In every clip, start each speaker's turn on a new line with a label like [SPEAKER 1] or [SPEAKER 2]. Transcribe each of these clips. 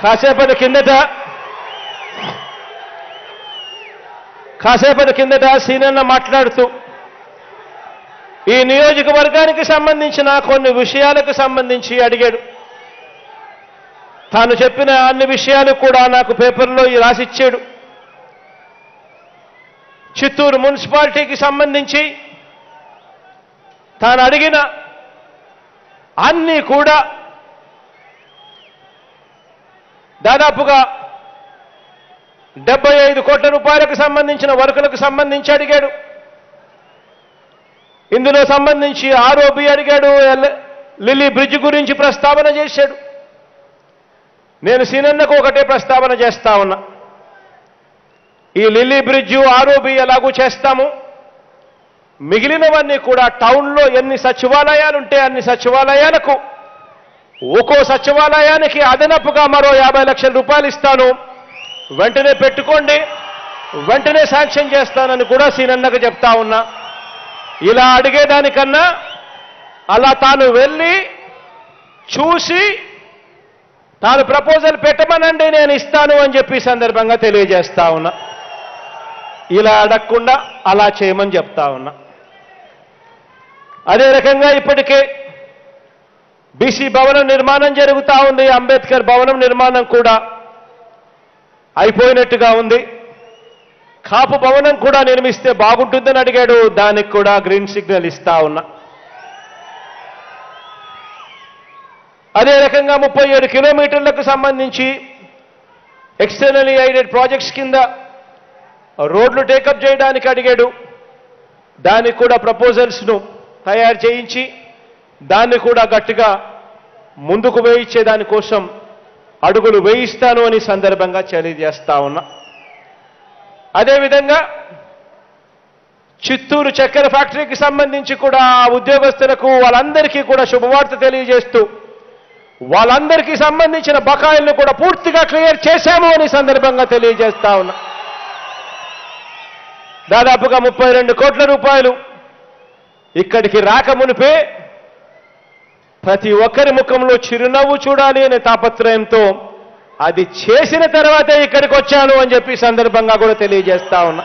[SPEAKER 1] కాసేపటి కిందట కాసేపటి కిందట సీనన్న మాట్లాడుతూ ఈ నియోజకవర్గానికి సంబంధించిన కొన్ని విషయాలకు సంబంధించి అడిగాడు తాను చెప్పిన అన్ని విషయాలు కూడా నాకు పేపర్లో రాసిచ్చాడు చిత్తూరు మున్సిపాలిటీకి సంబంధించి తాను అడిగిన అన్నీ కూడా దాదాపుగా డెబ్బై ఐదు కోట్ల రూపాయలకు సంబంధించిన వర్కులకు సంబంధించి అడిగాడు ఇందులో సంబంధించి ఆరోపి అడిగాడు ఎల్- లిల్లీ బ్రిడ్జ్ గురించి ప్రస్తావన చేశాడు నేను సీనన్నకు ఒకటే ప్రస్తావన చేస్తా ఉన్నా ఈ లిల్లీ బ్రిడ్జు ఆరోపి ఎలాగూ చేస్తాము మిగిలినవన్నీ కూడా టౌన్లో ఎన్ని సచివాలయాలు ఉంటే అన్ని సచివాలయాలకు ఒక్కో సచివాలయానికి అదనపుగా మరో యాభై లక్షల రూపాయలు ఇస్తాను వెంటనే పెట్టుకోండి వెంటనే శాంక్షన్ చేస్తానని కూడా సీనన్నకు చెప్తా ఉన్నా ఇలా అడిగేదానికన్నా అలా తాను వెళ్ళి చూసి తాను ప్రపోజల్ పెట్టమనండి నేను ఇస్తాను అని చెప్పి ఈ సందర్భంగా తెలియజేస్తా ఉన్నా ఇలా అడగకుండా అలా చేయమని చెప్తా ఉన్నా అదే రకంగా ఇప్పటికే బీసీ భవనం నిర్మాణం జరుగుతూ ఉంది అంబేద్కర్ భవనం నిర్మాణం కూడా అయిపోయినట్టుగా ఉంది కాపు భవనం కూడా నిర్మిస్తే బాగుంటుందని అడిగాడు దానికి కూడా గ్రీన్ సిగ్నల్ ఇస్తా ఉన్నా అదే రకంగా ముప్పై ఏడు కిలోమీటర్లకు సంబంధించి ఎక్స్టర్నలీ ఎయిడెడ్ ప్రాజెక్ట్స్ కింద రోడ్లు టేకప్ చేయడానికి అడిగాడు దానికి కూడా ప్రపోజల్స్ను తయారు చేయించి దాన్ని కూడా గట్టిగా ముందుకు వేయించే దానికోసం అడుగులు వేయిస్తాను అని సందర్భంగా తెలియజేస్తా ఉన్నా అదేవిధంగా చిత్తూరు చక్కెర ఫ్యాక్టరీకి సంబంధించి కూడా ఆ ఉద్యోగస్తులకు వాళ్ళందరికీ కూడా శుభవార్త తెలియజేస్తూ వాళ్ళందరికీ సంబంధించిన బకాయిలను కూడా పూర్తిగా క్లియర్ చేశాము అని సందర్భంగా తెలియజేస్తా ఉన్నా దాదాపుగా ముప్పై రెండు కోట్ల రూపాయలు ఇక్కడికి రాకమునిపే ప్రతి ఒక్కరి ముఖంలో చిరునవ్వు చూడాలి అనే తాపత్రయంతో అది చేసిన తర్వాతే ఇక్కడికి వచ్చాను అని చెప్పి ఈ సందర్భంగా కూడా తెలియజేస్తా ఉన్నా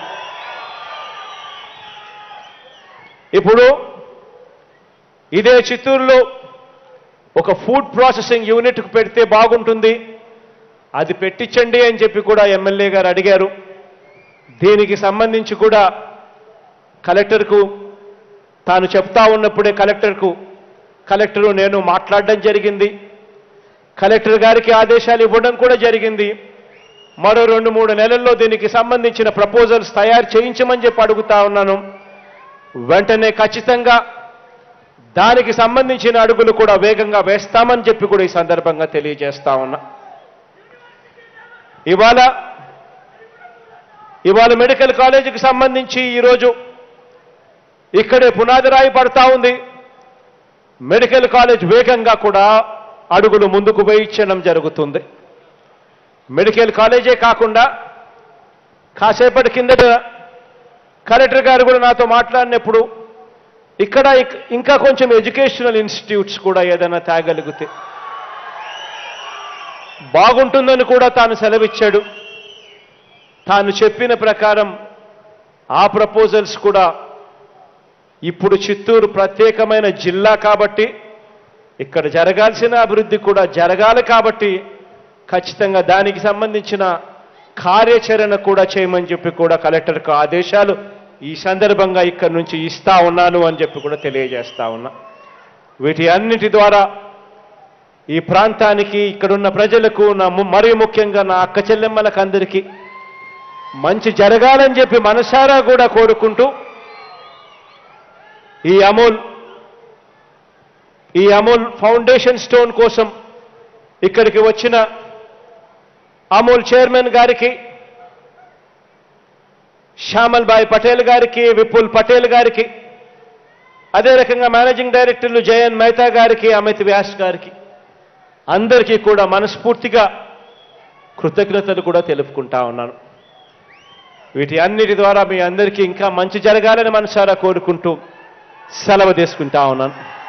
[SPEAKER 1] ఇప్పుడు ఇదే చిత్తూరులో ఒక ఫుడ్ ప్రాసెసింగ్ యూనిట్కు పెడితే బాగుంటుంది అది పెట్టించండి అని చెప్పి కూడా ఎమ్మెల్యే గారు అడిగారు దీనికి సంబంధించి కూడా కలెక్టర్కు తాను చెప్తా ఉన్నప్పుడే కలెక్టర్కు కలెక్టరు నేను మాట్లాడడం జరిగింది కలెక్టర్ గారికి ఆదేశాలు ఇవ్వడం కూడా జరిగింది మరో రెండు మూడు నెలల్లో దీనికి సంబంధించిన ప్రపోజల్స్ తయారు చేయించమని చెప్పి అడుగుతా ఉన్నాను వెంటనే ఖచ్చితంగా దానికి సంబంధించిన అడుగులు కూడా వేగంగా వేస్తామని చెప్పి కూడా ఈ సందర్భంగా తెలియజేస్తా ఉన్నా ఇవాళ ఇవాళ మెడికల్ కాలేజీకి సంబంధించి ఈరోజు ఇక్కడే పునాది రాయి పడతా ఉంది మెడికల్ కాలేజ్ వేగంగా కూడా అడుగులు ముందుకు వేయించడం జరుగుతుంది మెడికల్ కాలేజే కాకుండా కాసేపటి కిందట కలెక్టర్ గారు కూడా నాతో మాట్లాడినప్పుడు ఇక్కడ ఇక్- ఇంకా కొంచెం ఎడ్యుకేషనల్ ఇన్స్టిట్యూట్స్ కూడా ఏదైనా తేగలిగితే బాగుంటుందని కూడా తాను సెలవిచ్చాడు తాను చెప్పిన ప్రకారం ఆ ప్రపోజల్స్ కూడా ఇప్పుడు చిత్తూరు ప్రత్యేకమైన జిల్లా కాబట్టి ఇక్కడ జరగాల్సిన అభివృద్ధి కూడా జరగాలి కాబట్టి ఖచ్చితంగా దానికి సంబంధించిన కార్యాచరణ కూడా చేయమని చెప్పి కూడా కలెక్టర్కు ఆదేశాలు ఈ సందర్భంగా ఇక్కడి నుంచి ఇస్తా ఉన్నాను అని చెప్పి కూడా తెలియజేస్తా ఉన్నా వీటి అన్నిటి ద్వారా ఈ ప్రాంతానికి ఇక్కడున్న ప్రజలకు నా ము- మరీ ముఖ్యంగా నా అక్క చెల్లెమ్మలకు అందరికీ మంచి జరగాలని చెప్పి మనసారా కూడా కోరుకుంటూ ఈ అమూల్ ఈ అమూల్ ఫౌండేషన్ స్టోన్ కోసం ఇక్కడికి వచ్చిన అమూల్ చైర్మన్ గారికి శ్యామల్ భాయ్ పటేల్ గారికి విపుల్ పటేల్ గారికి అదే రకంగా మేనేజింగ్ డైరెక్టర్లు జయన్ మెహతా గారికి అమిత్ వ్యాస్ గారికి అందరికీ కూడా మనస్ఫూర్తిగా కృతజ్ఞతలు కూడా తెలుపుకుంటా ఉన్నాను వీటి అన్నిటి ద్వారా మీ అందరికీ ఇంకా మంచి జరగాలని మనసారా కోరుకుంటూ సెలవు తీసుకుంటా ఉన్నాను